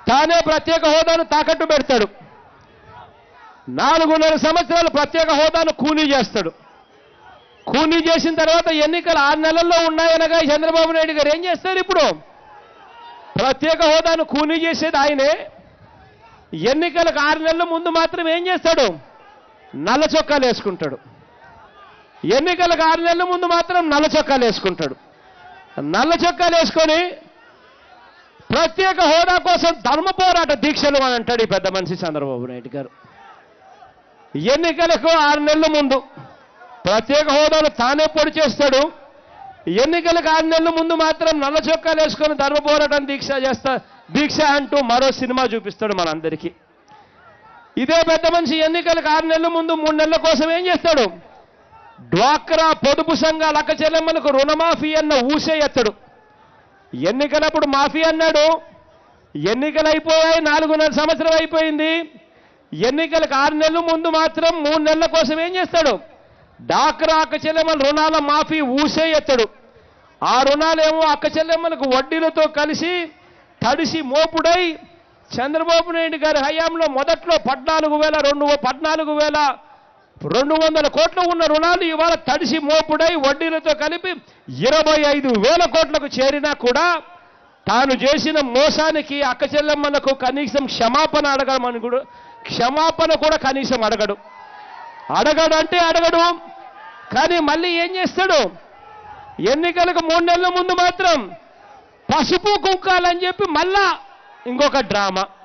తానే ప్రత్యేక హోదాను తాకట్టు పెడతాడు నాలుగున్నర సంవత్సరాలు ప్రత్యేక హోదాను కూనీ చేస్తాడు కూనీ చేసిన తర్వాత ఎన్నికలు ఆరు నెలల్లో ఉన్నాయనగా చంద్రబాబు నాయుడు గారు ఏం చేస్తారు ఇప్పుడు ప్రత్యేక హోదాను కూనీ చేసేది ఆయనే ఎన్నికలకు ఆరు నెలల ముందు మాత్రం ఏం చేస్తాడు నల్ల చొక్కాలు వేసుకుంటాడు ఎన్నికలకు ఆరు నెలల ముందు మాత్రం నల్ల చొక్కాలు వేసుకుంటాడు నల్ల చొక్కాలు వేసుకొని ప్రత్యేక హోదా కోసం ధర్మ పోరాట దీక్షలు అని అంటాడు ఈ పెద్ద మనిషి చంద్రబాబు నాయుడు గారు ఎన్నికలకు ఆరు నెలల ముందు ప్రత్యేక హోదాను తానే పొడి చేస్తాడు ఎన్నికలకు ఆరు నెలల ముందు మాత్రం నల్ల చొక్కాలు వేసుకొని ధర్మ పోరాటం దీక్ష చేస్తా దీక్ష అంటూ మరో సినిమా చూపిస్తాడు మనందరికీ ఇదే పెద్ద మనిషి ఎన్నికలకు ఆరు నెలల ముందు మూడు నెలల కోసం ఏం చేస్తాడు డ్వాక్రా పొదుపు సంఘాల అక్క చెల్లెమ్మలకు రుణమాఫీ అన్న ఊసే ఎత్తడు ఎన్నికలప్పుడు మాఫీ అన్నాడు ఎన్నికలు అయిపోయాయి నాలుగున్నర సంవత్సరం అయిపోయింది ఎన్నికలకు ఆరు నెలల ముందు మాత్రం మూడు నెలల కోసం ఏం చేస్తాడు డాక్రా అక్క చెల్లెమ్మల రుణాల మాఫీ ఊసే ఎత్తడు ఆ రుణాలేమో అక్క చెల్లెమ్మలకు వడ్డీలతో కలిసి తడిసి మోపుడై చంద్రబాబు నాయుడు గారి హయాంలో మొదట్లో పద్నాలుగు వేల రెండు పద్నాలుగు వేల రెండు వందల కోట్లు ఉన్న రుణాలు ఇవాళ తడిసి మోపుడై వడ్డీలతో కలిపి ఇరవై ఐదు వేల కోట్లకు చేరినా కూడా తాను చేసిన మోసానికి అక్క చెల్లెమ్మలకు కనీసం క్షమాపణ అడగమని కూడా క్షమాపణ కూడా కనీసం అడగడు అడగడు అంటే అడగడు కానీ మళ్ళీ ఏం చేస్తాడు ఎన్నికలకు మూడు నెలల ముందు మాత్రం పసుపు కుంకాలని చెప్పి మళ్ళా ఇంకొక డ్రామా